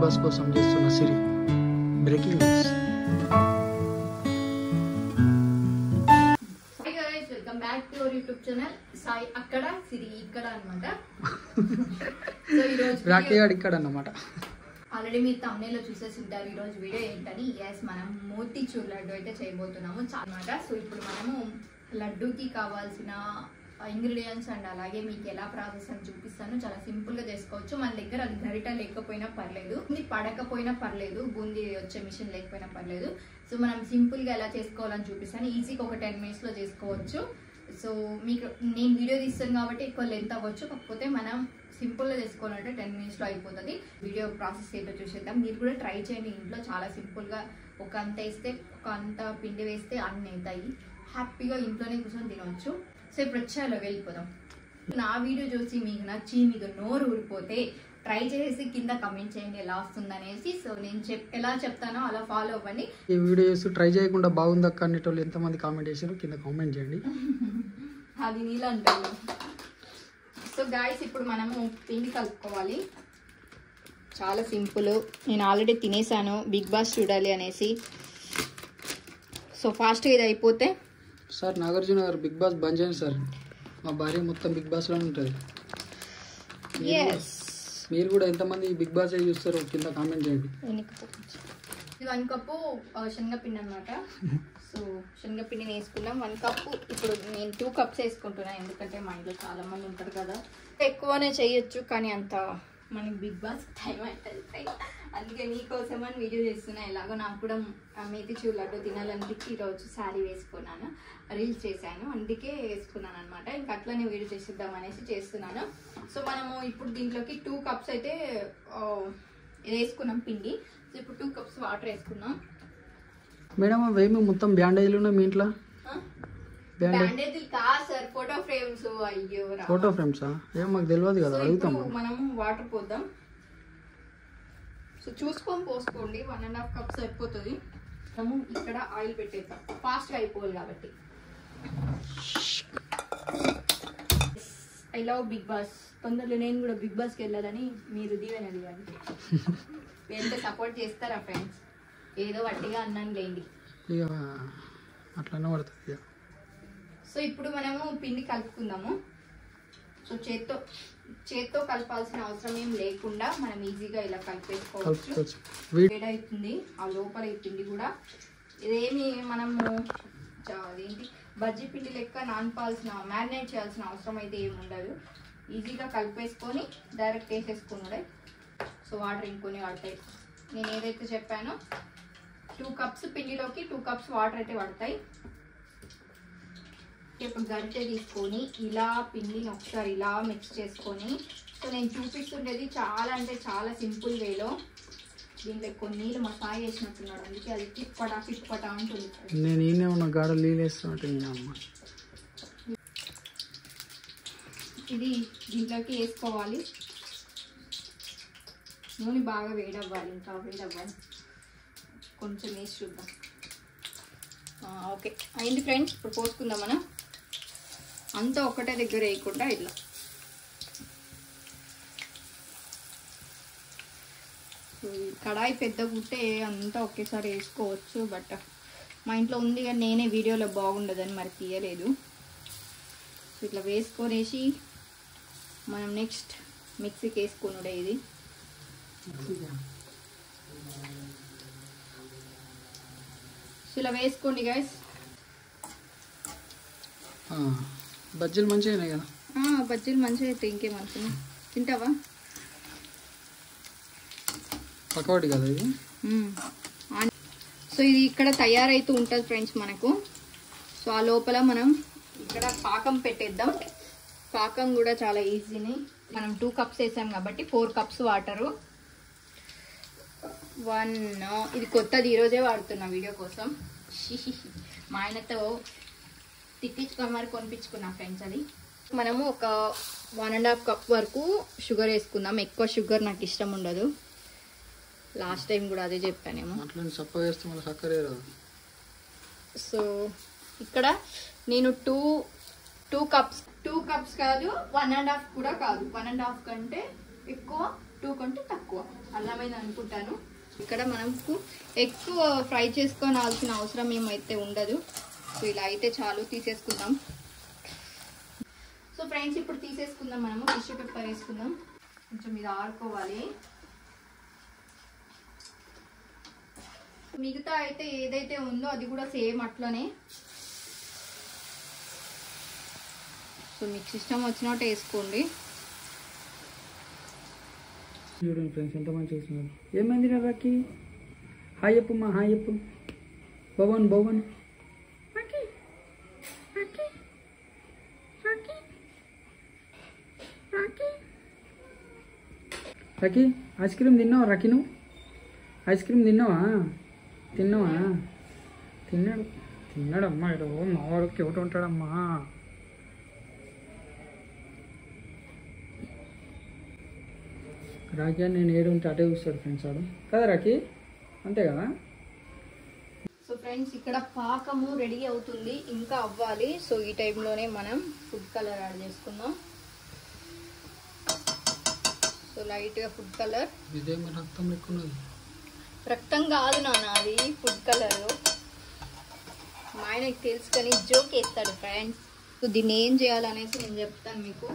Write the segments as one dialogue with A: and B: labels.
A: Boss కోసం చేస్తున్న Siri breaking news
B: hi guys welcome back to our YouTube channel Sai అక్కడ సిరి ఇక్కడ అన్నమాట సో ఈ రోజు
A: రాకేగాడు ఇక్కడ అన్నమాట
B: ఆల్రెడీ మీరు తమ్నేలో చూసేసి ఉంటారు ఈ రోజు వీడియో ఏంటని ఎస్ మనం మోతీచూర్ లడ్డు అయితే చేయబోతున్నాము అనమాట సో ఇప్పుడు మనము లడ్డూకి కావాల్సిన ఇంగ్రీడియంట్స్ అండ్ అలాగే మీకు ఎలా ప్రాసెస్ అని చూపిస్తాను చాలా సింపుల్ గా చేసుకోవచ్చు మన దగ్గర అది గరిట లేకపోయినా పర్లేదు ఇది పడకపోయినా పర్లేదు బూందీ వచ్చే మిషన్ లేకపోయినా పర్లేదు సో మనం సింపుల్ గా ఎలా చేసుకోవాలని చూపిస్తాను ఈజీగా ఒక టెన్ మినిట్స్ లో చేసుకోవచ్చు సో మీకు నేను వీడియో తీస్తాను కాబట్టి ఎక్కువ లెంత్ అవ్వచ్చు కాకపోతే మనం సింపుల్ గా చేసుకోవాలంటే టెన్ మినిట్స్ లో అయిపోతుంది వీడియో ప్రాసెస్ ఏంటో చూసేద్దాం మీరు కూడా ట్రై చేయండి ఇంట్లో చాలా సింపుల్ గా ఒక అంత వేస్తే ఒక అంత పిండి వేస్తే అన్ని అవుతాయి హ్యాపీగా ఇంట్లోనే కూర్చొని తినవచ్చు సో ఇప్పుడు వచ్చేయాలో వెళ్ళిపోదాం నా వీడియో చూసి మీకు నచ్చి మీకు నోరు ఊరిపోతే ట్రై చేసి కింద కమెంట్ చేయండి ఎలా వస్తుందనేసి సో నేను చెప్ ఎలా చెప్తానో అలా ఫాలో అవ్వండి
A: ఈ వీడియో చూసి ట్రై చేయకుండా బాగుంది అక్క అనేటోళ్ళు ఎంతమంది కామెంట్ చేశారో కింద కామెంట్ చేయండి
B: అది నీళ్ళు అంటారు సో గాయస్ ఇప్పుడు మనము పిండి కలుపుకోవాలి చాలా సింపుల్ నేను ఆల్రెడీ తినేసాను బిగ్ బాస్ చూడాలి అనేసి సో ఫాస్ట్గా ఇది అయిపోతే
A: సార్ నాగార్జున గారు బిగ్ బాస్ బంద్ చేయండి సార్ మా భార్య మొత్తం బిగ్ బాస్లోనే ఉంటుంది
B: ఎస్
A: మీరు కూడా ఎంతమంది బిగ్ బాస్ చూస్తారో కింద కామెంట్ చేయండి
B: ఇది వన్ కప్పు ఆ, శనగపిండి అనమాట సో శనగపిండిని వేసుకున్నాం వన్ కప్పు ఇప్పుడు నేను టూ కప్స్ వేసుకుంటున్నాను ఎందుకంటే మా ఇంట్లో చాలా మంది ఉంటారు కదా ఎక్కువనే చేయొచ్చు కానీ అంత మనకి బిగ్ బాస్ టైం అవుతుంది అందుకే మీకోసం అని వీడియో చేస్తున్నా ఎలాగో నాకు కూడా ఆ మేతి చూ లడ్డు తినాలనిపించి ఈరోజు శారీ వేసుకున్నాను రీల్స్ చేశాను అందుకే వేసుకున్నాను అనమాట ఇంకా అట్లనే వీడియో చేసిద్దాం అనేసి చేస్తున్నాను సో మనము ఇప్పుడు దీంట్లోకి టూ కప్స్ అయితే ఆ, ఇది వేసుకున్నాం పిండి సో ఇప్పుడు టూ కప్స్ వాటర్ వేసుకున్నాం
A: మేడం అవేమి మొత్తం బ్యాండేజ్లు ఉన్నాయి మీ ఇంట్లో బ్యాండేజ్
B: బ్యాండేజ్ కాదు సార్ ఫోటో ఫ్రేమ్స్ అయ్యో రా.
A: ఫోటో ఫ్రేమ్సా ఏం మాకు తెలియదు కదా
B: సో
A: అడుగుతాం
B: ఇప్పుడు మనము వాటర్ పోద్దాం సో చూసుకొని పోసుకోండి వన్ అండ్ హాఫ్ కప్స్ అయిపోతుంది మనము ఇక్కడ ఆయిల్ పెట్టేద్దాం ఫాస్ట్గా అయిపోవాలి కాబట్టి ఐ లవ్ బిగ్ బాస్ తొందరలో నేను కూడా బిగ్ బాస్కి వెళ్ళాలని మీరు దీవెన ఇవ్వండి ఎంత సపోర్ట్ చేస్తారా ఫ్రెండ్స్ ఏదో వట్టిగా అన్నాను లేండి
A: ఇక అట్లానే పడుతుంది ఇక
B: సో ఇప్పుడు మనము పిండి కలుపుకుందాము సో చేత్తో చేత్తో కలపాల్సిన అవసరం ఏం లేకుండా మనం ఈజీగా ఇలా కలిపేసుకోవచ్చు
A: కలుపుకోవచ్చు వీ-
B: వేడవుతుంది ఆ లోపల ఈ పిండి కూడా ఇదేమి మనము చ- అదేంటి బజ్జీ పిండి లెక్క నానపాల్సిన మ్యారినేట్ చేయాల్సిన అవసరం అయితే ఏమి ఉండదు ఈజీగా కలిపేసుకొని డైరెక్ట్ వేసేసుకున్నాడే సో వాటర్ ఇంకొని పడతాయి నేను ఏదైతే చెప్పానో టూ కప్స్ పిండిలోకి టూ కప్స్ వాటర్ అయితే పడతాయి ఇప్పుడు గరిటె తీసుకొని ఇలా పిండిని ఒకసారి ఇలా మిక్స్ చేసుకొని సో నేను చూపిస్తుండేది చాలా అంటే చాలా సింపుల్ వేలో దీంట్లో కొన్ని నీళ్ళు మసాజ్ చేసినట్టున్నాడు అందుకే అది పిప్పటా పిప్పటా ఉంటుంది
A: నేను ఈయనే ఉన్న గాడ నీళ్ళేస్తా అంటే నేను అమ్మ
B: ఇది దీంట్లోకి వేసుకోవాలి నూనె బాగా వేడవ్వాలి ఇంకా వేడవ్వాలి కొంచెం వేసి చూద్దాం ఆ, ఓకే అయింది ఫ్రెండ్స్ ఇప్పుడు పోసుకుందాం మనం అంతా ఒకటే దగ్గర వేయకుండా ఇట్లా సో ఈ కడాయి పెద్దగా ఉంటే అంతా ఒకేసారి వేసుకోవచ్చు బట్ మా ఇంట్లో ఉంది కానీ నేనే వీడియోలో బాగుండదని మరి తీయలేదు సో ఇట్లా వేసుకొనేసి మనం నెక్స్ట్ మిక్సీకి వేసుకున్నాడే ఇది సో ఇలా వేసుకోండి గైస్
A: ఆ, బజ్జీలు మంచిగా అయినాయి కదా
B: బజ్జీలు మంచిగా అయితే ఇంకేమనుకున్నా తింటావా
A: పక్కవాటి కదా ఇది
B: సో ఇది ఇక్కడ తయారైతూ ఉంటుంది ఫ్రెండ్స్ మనకు సో ఆ లోపల మనం ఇక్కడ పాకం పెట్టేద్దాం పాకం కూడా చాలా ఈజీని మనం టూ కప్స్ వేసాం కాబట్టి ఫోర్ కప్స్ వాటరు వన్ ఇది కొత్తది ఈరోజే వాడుతున్నా వీడియో కోసం మా ఆయనతో తిట్టించుకొని మరి కొనిపించుకున్నా ఫ్రెండ్స్ అది మనము ఒక వన్ అండ్ హాఫ్ కప్ వరకు షుగర్ వేసుకుందాం ఎక్కువ షుగర్ నాకు ఇష్టం ఉండదు లాస్ట్ టైం కూడా అదే చెప్పానేమో
A: అట్లా చప్పగా వేస్తే మళ్ళీ చక్కరే రాదు
B: సో ఇక్కడ నేను two two cups two cups కాదు వన్ అండ్ హాఫ్ కూడా కాదు వన్ అండ్ హాఫ్ కంటే ఎక్కువ టూ కంటే తక్కువ అర్థమైంది అనుకుంటాను ఇక్కడ మనకు ఎక్కువ ఫ్రై చేసుకోవాల్సిన అవసరం ఏమైతే ఉండదు సో ఇలా అయితే చాలు తీసేసుకుందాం సో ఫ్రెండ్స్ ఇప్పుడు తీసేసుకుందాం మనము టిష్యూ పేపర్ వేసుకుందాం కొంచెం ఇది ఆడుకోవాలి మిగతా అయితే ఏదైతే ఉందో అది కూడా సేమ్ అట్లనే సో మీకు ఇష్టం వచ్చినట్టు వేసుకోండి
A: చూడండి ఫ్రెండ్స్ ఎంత మంచిగా చేస్తున్నారు ఏమైంది రా రాకి హాయ్ చెప్పు మా హాయ్ చెప్పు భవన్ భవన్ రకి ఐస్ క్రీమ్ తిన్నావా రకి నువ్వు ఐస్ క్రీమ్ తిన్నావా తిన్నావా తిన్నాడు తిన్నాడమ్మా ఇడు మా వాడు క్యూట్ ఉంటాడమ్మా రాకి అని నేను ఏడు ఉంటే అటే చూస్తాడు ఫ్రెండ్స్ వాడు కదా రాకి అంతే కదా
B: సో ఫ్రెండ్స్ ఇక్కడ పాకము రెడీ అవుతుంది ఇంకా అవ్వాలి సో ఈ టైంలోనే మనం ఫుడ్ కలర్ యాడ్ చేసుకుందాం సో లైట్గా ఫుడ్ కలర్
A: ఇదేం రక్తం ఎక్కున్నది
B: రక్తం కాదు నాన్న అది ఫుడ్ కలర్ మా ఆయనకి తెలుసు కానీ జోక్ వేస్తాడు ఫ్రెండ్స్ సో దీన్ని ఏం చేయాలనేసి నేను చెప్తాను మీకు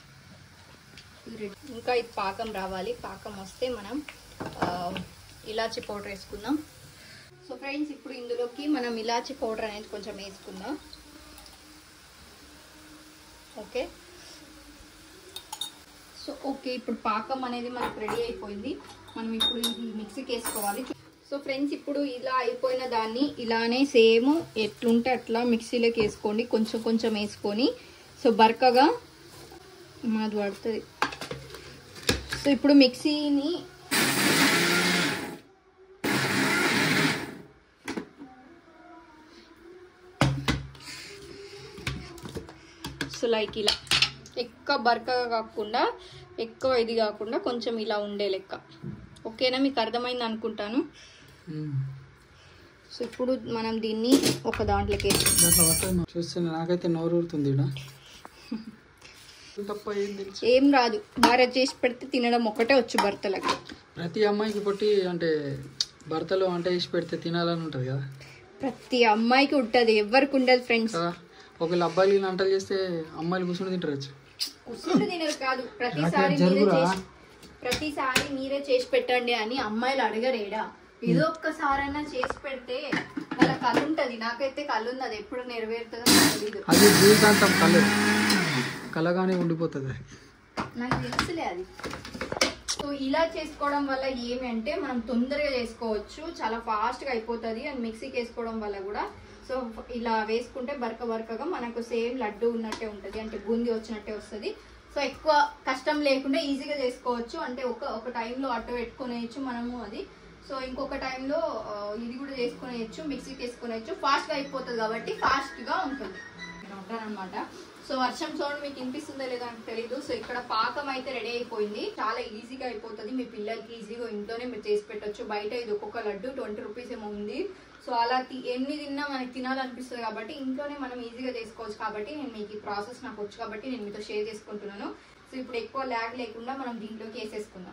B: ఇంకా ఇది పాకం రావాలి పాకం వస్తే మనం ఆ, ఇలాచి పౌడర్ వేసుకుందాం సో ఫ్రెండ్స్ ఇప్పుడు ఇందులోకి మనం ఇలాచి పౌడర్ అనేది కొంచెం వేసుకుందాం ఓకే సో ఓకే ఇప్పుడు పాకం అనేది మనకు రెడీ అయిపోయింది మనం ఇప్పుడు ఇది మిక్సీకి వేసుకోవాలి సో ఫ్రెండ్స్ ఇప్పుడు ఇలా అయిపోయిన దాన్ని ఇలానే సేమ్ ఎట్లుంటే అట్లా మిక్సీలోకి వేసుకోండి కొంచెం కొంచెం వేసుకొని సో బరకగా మాది పడుతుంది సో ఇప్పుడు మిక్సీని సో లైక్ ఇలా ఎక్కువ బరకగా కాకుండా ఎక్కువ ఇది కాకుండా కొంచెం ఇలా ఉండే లెక్క ఓకేనా మీకు అర్థమైంది అనుకుంటాను సో ఇప్పుడు మనం దీన్ని ఒక దాంట్లోకి వేసుకుందాం
A: దాంట్లో పట్టదు చూస్తున్నా నాకైతే నోరు ఊరుతుంది ఈడ. తప్ప ఏం తెలుసు
B: ఏం రాదు భార్య చేసి పెడితే తినడం ఒకటే వచ్చు భర్తలకి
A: ప్రతి అమ్మాయికి పుట్టి అంటే భర్తలు వంట చేసి పెడితే తినాలని ఉంటుంది కదా
B: ప్రతి అమ్మాయికి ఉంటుంది ఎవరికి ఉండదు ఫ్రెండ్స్
A: కదా ఒకవేళ అబ్బాయిలు వంటలు చేస్తే అమ్మాయిలు కూర్చొని తింటారు
B: కూర్చుంటే తినరు కాదు ప్రతిసారి మీరే చేసి ప్రతిసారి మీరే చేసి పెట్టండి అని అమ్మాయిలు అడగరేడా ఏదో ఒక్కసారైనా చేసి పెడితే వాళ్ళ కళ్ళు ఉంటది నాకైతే కళ్ళు ఉంది అది ఎప్పుడు నెరవేరుతుందో నాకు తెలీదు
A: అది జీవితాంతం కళ కలగానే ఉండిపోతుంది
B: నాకు తెలుసులే అది సో ఇలా చేసుకోవడం వల్ల ఏమి అంటే మనం తొందరగా చేసుకోవచ్చు చాలా ఫాస్ట్గా అయిపోతుంది అండ్ మిక్సీకి వేసుకోవడం వల్ల కూడా సో ఇలా వేసుకుంటే బరక బరకగా మనకు సేమ్ లడ్డు ఉన్నట్టే ఉంటుంది అంటే బూందీ వచ్చినట్టే వస్తుంది సో ఎక్కువ కష్టం లేకుండా ఈజీగా చేసుకోవచ్చు అంటే ఒక ఒక టైంలో అట్టు పెట్టుకునేయచ్చు మనము అది సో ఇంకొక టైంలో ఆ, ఇది కూడా చేసుకునేయచ్చు మిక్సీకి వేసుకునేయచ్చు ఫాస్ట్గా అయిపోతుంది కాబట్టి ఫాస్ట్గా ఉంటుంది అనమాట సో వర్షం సౌండ్ మీకు వినిపిస్తుందో లేదో నాకు తెలియదు సో ఇక్కడ పాకం అయితే రెడీ అయిపోయింది చాలా ఈజీగా అయిపోతుంది మీ పిల్లలకి ఈజీగా ఇంట్లోనే మీరు చేసి పెట్టొచ్చు బయట ఇది ఒక్కొక్క లడ్డు ట్వంటీ రూపీస్ ఏమో ఉంది సో అలా తి- ఎన్ని తిన్నా మనకి తినాలనిపిస్తుంది కాబట్టి ఇంట్లోనే మనం ఈజీగా చేసుకోవచ్చు కాబట్టి నేను మీకు ఈ ప్రాసెస్ నాకు వచ్చు కాబట్టి నేను మీతో షేర్ చేసుకుంటున్నాను సో ఇప్పుడు ఎక్కువ ల్యాగ్ లేకుండా మనం దీంట్లోకి వేసేసుకుందాం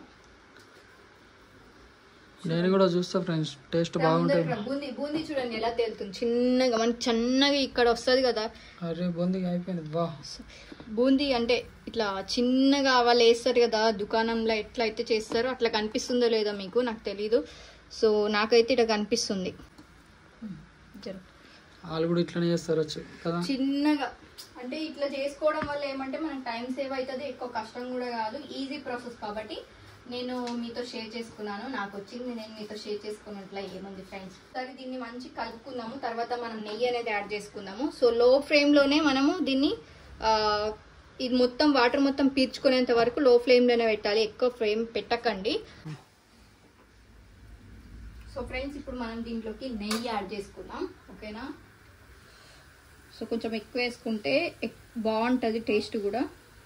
A: నేను కూడా చూస్తా ఫ్రెండ్స్ టేస్ట్ బాగుంటుంది
B: ఇక్కడ బూందీ బూందీ చూడండి ఎలా తేలుతుంది చిన్నగా మనకి చిన్నగా ఇక్కడ వస్తుంది కదా
A: అరే బొందిగా అయిపోయింది వా
B: బూందీ అంటే ఇట్లా చిన్నగా వాళ్ళు వేస్తారు కదా దుకాణంలో ఎట్లా అయితే చేస్తారో అట్లా కనిపిస్తుందో లేదో మీకు నాకు తెలీదు సో నాకైతే ఇట్లా కనిపిస్తుంది జర.
A: వాళ్ళు కూడా ఇట్లనే చేస్తారు వచ్చు కదా
B: చిన్నగా అంటే ఇట్లా చేసుకోవడం వల్ల ఏమంటే మనకు టైం సేవ్ అవుతుంది ఎక్కువ కష్టం కూడా కాదు ఈజీ ప్రాసెస్ కాబట్టి నేను మీతో షేర్ చేసుకున్నాను నాకు వచ్చింది నేను మీతో షేర్ చేసుకున్నట్ల ఏముంది ఫ్రెండ్స్ సరే దీన్ని మంచి కలుపుకుందాము తర్వాత మనం నెయ్యి అనేది యాడ్ చేసుకుందాము సో లో ఫ్లేమ్లోనే మనము దీన్ని ఆ, ఇది మొత్తం వాటర్ మొత్తం పీల్చుకునేంత వరకు లో ఫ్లేమ్లోనే పెట్టాలి ఎక్కువ ఫ్లేమ్ పెట్టకండి సో ఫ్రెండ్స్ ఇప్పుడు మనం దీంట్లోకి నెయ్యి యాడ్ చేసుకుందాం ఓకేనా సో కొంచెం ఎక్కువ వేసుకుంటే ఎక్- బాగుంటుంది టేస్ట్ కూడా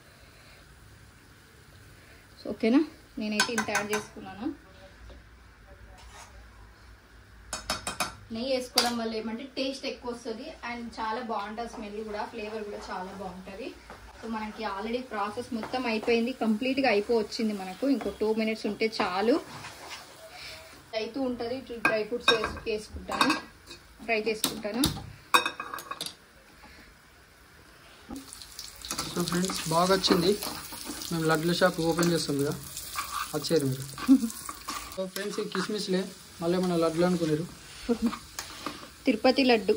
B: సో ఓకేనా నేనైతే ఇంత యాడ్ చేసుకున్నాను నెయ్యి వేసుకోవడం వల్ల ఏమంటే టేస్ట్ ఎక్కువ వస్తుంది అండ్ చాలా బాగుంటుంది స్మెల్ కూడా ఫ్లేవర్ కూడా చాలా బాగుంటుంది సో మనకి ఆల్రెడీ ప్రాసెస్ మొత్తం అయిపోయింది కంప్లీట్గా అయిపోవచ్చింది మనకు ఇంకో టూ మినిట్స్ ఉంటే చాలు అవుతూ ఉంటుంది ఇటు డ్రై ఫ్రూట్స్ వేసు వేసుకుంటాను ఫ్రై చేసుకుంటాను
A: సో ఫ్రెండ్స్ బాగా వచ్చింది మేము లడ్ల షాప్ ఓపెన్ చేస్తాం కదా వచ్చారు మీరు సో ఫ్రెండ్స్ ఈ కిస్మిస్లే మళ్ళీ ఏమైనా లడ్లు అనుకున్నారు
B: తిరుపతి లడ్డు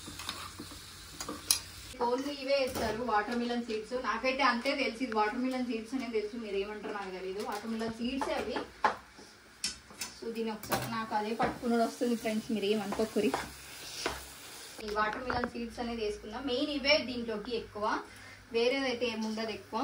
B: ఓన్లీ ఇవే వేస్తారు వాటర్ మిలన్ సీడ్స్ నాకైతే అంతే తెలిసి వాటర్ మిలన్ సీడ్స్ అనేది తెలుసు మీరు ఏమంటారు నాకు తెలియదు వాటర్ మిలన్ సీడ్స్ అవి సో దీని ఒకసారి నాకు అదే పట్టుకుని వస్తుంది ఫ్రెండ్స్ మీరు ఏమనుకోకరి ఈ వాటర్ మిలన్ సీడ్స్ అనేది వేసుకుందాం మెయిన్ ఇవే దీంట్లోకి ఎక్కువ వేరేదైతే ఏముండదు ఎక్కువ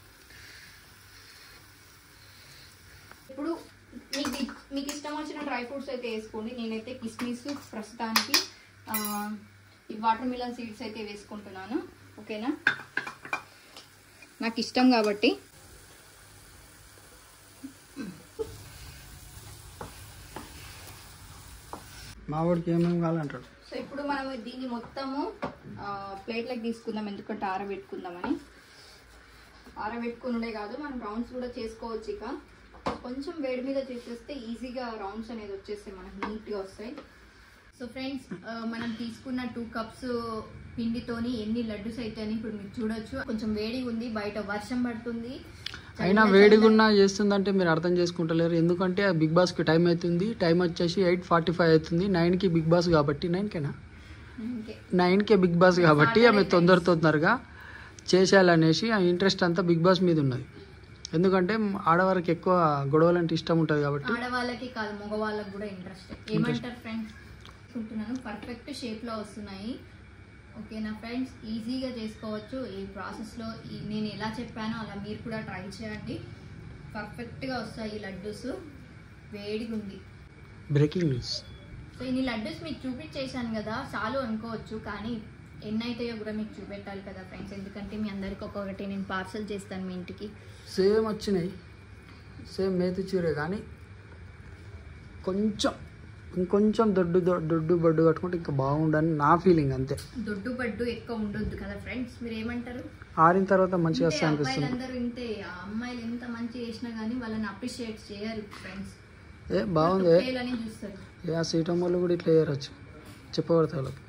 B: ఇప్పుడు మీకు ఇ- మీకు ఇష్టం వచ్చిన డ్రై ఫ్రూట్స్ అయితే వేసుకోండి నేనైతే కిస్మిస్ ప్రస్తుతానికి ఆ, ఈ వాటర్ మిలన్ సీడ్స్ అయితే వేసుకుంటున్నాను ఓకేనా నాకు ఇష్టం కాబట్టి
A: మా వాడికి ఏమేమి కావాలంటాడు
B: సో ఇప్పుడు మనం దీన్ని మొత్తము ప్లేట్లకు తీసుకుందాం ఎందుకంటే ఆరబెట్టుకుందామని ఆరబెట్టుకునుడే కాదు మనం రౌండ్స్ కూడా చేసుకోవచ్చు ఇక కొంచెం వేడి మీద చేసేస్తే ఈజీగా రౌండ్స్ అనేది వచ్చేస్తాయి మనకు నీట్గా వస్తాయి సో ఫ్రెండ్స్ మనం తీసుకున్న టూ కప్స్ పిండితోని ఎన్ని లడ్డూస్ అవుతాయని ఇప్పుడు మీరు చూడొచ్చు కొంచెం వేడిగా ఉంది బయట వర్షం పడుతుంది
A: అయినా వేడిగున్నా చేస్తుందంటే మీరు అర్థం చేసుకుంటలేరు ఎందుకంటే ఆ బిగ్ బాస్కి టైం అవుతుంది టైం వచ్చేసి ఎయిట్ ఫార్టీ ఫైవ్ అవుతుంది నైన్కి బిగ్ బాస్ కాబట్టి నైన్కేనా
B: ఓకే
A: నైన్కే బిగ్ బాస్ కాబట్టి ఆమె తొందర తొందరగా చేసేయాలనేసి ఆ ఇంట్రెస్ట్ అంతా బిగ్ బాస్ మీద ఉన్నది ఎందుకంటే ఆడవారికి ఎక్కువ గొడవలు అంటే ఇష్టం ఉంటుంది కాబట్టి
B: ఆడవాళ్ళకి కాదు మగవాళ్ళకి కూడా ఇంట్రెస్ట్ ఏమంటారు ఫ్రెండ్స్ అనుకుంటున్నాను పర్ఫెక్ట్ షేప్లో వస్తున్నాయి ఓకేనా ఫ్రెండ్స్ ఈజీగా చేసుకోవచ్చు ఈ ప్రాసెస్లో ఈ- నేను ఎలా చెప్పానో అలా మీరు కూడా ట్రై చేయండి పర్ఫెక్ట్గా వస్తాయి ఈ లడ్డూస్ వేడిగా ఉంది
A: బ్రేకింగ్ న్యూస్
B: సో ఇన్ని లడ్డూస్ మీకు చూపించేశాను కదా చాలు అనుకోవచ్చు కానీ ఎన్ని అవుతాయో కూడా మీకు చూపెట్టాలి కదా ఫ్రెండ్స్ ఎందుకంటే మీ అందరికి ఒక్కొక్కటి నేను పార్సల్ చేస్తాను మీ ఇంటికి
A: సేమ్ వచ్చినాయి సేమ్ మేతి చీరే కానీ కొంచెం ఇంకొంచెం దొడ్డు దొ- దొడ్డు బొడ్డు కట్టుకుంటే ఇంకా బాగుండని నా ఫీలింగ్ అంతే
B: దొడ్డు బడ్డు ఎక్కువ ఉండొద్దు కదా ఫ్రెండ్స్ మీరు ఏమంటారు
A: ఆరిన తర్వాత మంచిగా
B: ఇంతే,
A: వస్తాయి అనిపిస్తుంది
B: అబ్బాయిలందరూ ఇంతే ఆ అమ్మాయిలు ఎంత మంచి చేసినా కానీ వాళ్ళని అప్రిషియేట్ చేయరు ఫ్రెండ్స్
A: ఏ బాగుంది
B: అని చూస్తారు
A: ఏ ఆ సీటం వాళ్ళు కూడా ఇట్లా చేయరచ్చు చెప్పబడతాయి వాళ్ళకి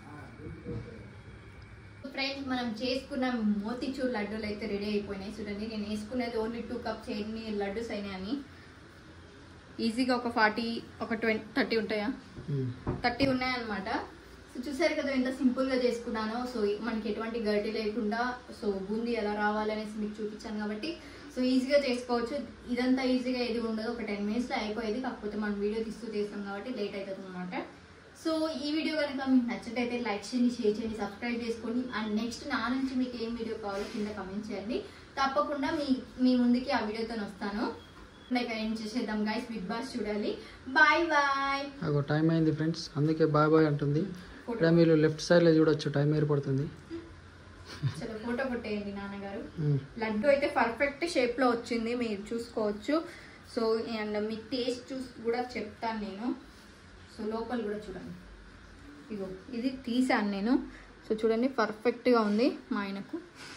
B: ఫ్రెండ్స్ మనం చేసుకున్న మోతిచూర్ లడ్డూలు అయితే రెడీ అయిపోయినాయి చూడండి నేను వేసుకునేది ఓన్లీ టూ కప్స్ ఎన్ని లడ్డూస్ అయినాయని ఈజీగా ఒక ఫార్టీ ఒక ట్వంటీ థర్టీ ఉంటాయా
A: ఉమ్.
B: థర్టీ ఉన్నాయన్నమాట సో చూసారు కదా ఎంత సింపుల్ గా చేసుకున్నానో సో మనకి ఎటువంటి గడ్డి లేకుండా సో బూందీ ఎలా రావాలనేసి మీకు చూపించాను కాబట్టి సో ఈజీగా చేసుకోవచ్చు ఇదంతా ఈజీగా ఏది ఉండదు ఒక టెన్ మినిట్స్లో అయిపోయేది కాకపోతే మనం వీడియో తీస్తూ చేస్తాం కాబట్టి లేట్ అవుతుంది అనమాట సో ఈ వీడియో కనుక మీకు నచ్చినట్టయితే లైక్ చేయండి షేర్ చేయండి సబ్స్క్రైబ్ చేసుకోండి అండ్ నెక్స్ట్ నా నుంచి మీకు ఏం వీడియో కావాలో కింద కమెంట్ చేయండి తప్పకుండా మీ మీ ముందుకి ఆ వీడియోతో వస్తాను లైక్ ఏం చేసేద్దాం గైస్ బిగ్ బాస్ చూడాలి బాయ్ బాయ్
A: అగో టైం అయింది ఫ్రెండ్స్ అందుకే బాయ్ బాయ్ అంటుంది ఇక్కడ మీరు లెఫ్ట్ సైడ్లో చూడొచ్చు టైం ఏర్పడుతుంది
B: చలో ఫోటో కొట్టేయండి నాన్నగారు
A: ఉమ్.
B: లడ్డు అయితే పర్ఫెక్ట్ షేప్ లో వచ్చింది మీరు చూసుకోవచ్చు సో అండ్ మీకు టేస్ట్ చూసి కూడా చెప్తాను నేను సో లోపల కూడా చూడండి ఇగో ఇది తీసాను నేను సో చూడండి పర్ఫెక్ట్ గా ఉంది మా ఆయనకు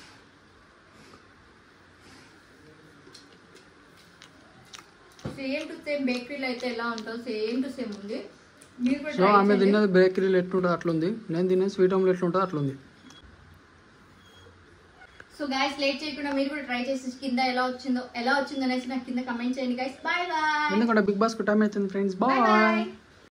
B: సేమ్ టు సేమ్ బేకరీలో అయితే ఎలా ఉంటుందో సేమ్ టు సేమ్ ఉంది మీరు కూడా
A: సో
B: try
A: ఆమె
B: చేయండి.
A: తిన్నది బేకరీలో ఎట్లుంటుందో అట్లుంది నేను తినేది స్వీట్ హోమ్లో ఎట్లుంటుందో అట్లుంది
B: సో గైస్ లేట్ చేయకుండా మీరు కూడా ట్రై చేసి కింద ఎలా వచ్చిందో ఎలా వచ్చిందో అనేసి నాకు కింద కమెంట్ చేయండి గైస్ బాయ్ బాయ్
A: ఎందుకంటే బిగ్ బాస్కి టైం అవుతుంది ఫ్రెండ్స్
B: బాయ్
A: బాయ్
B: బాయ్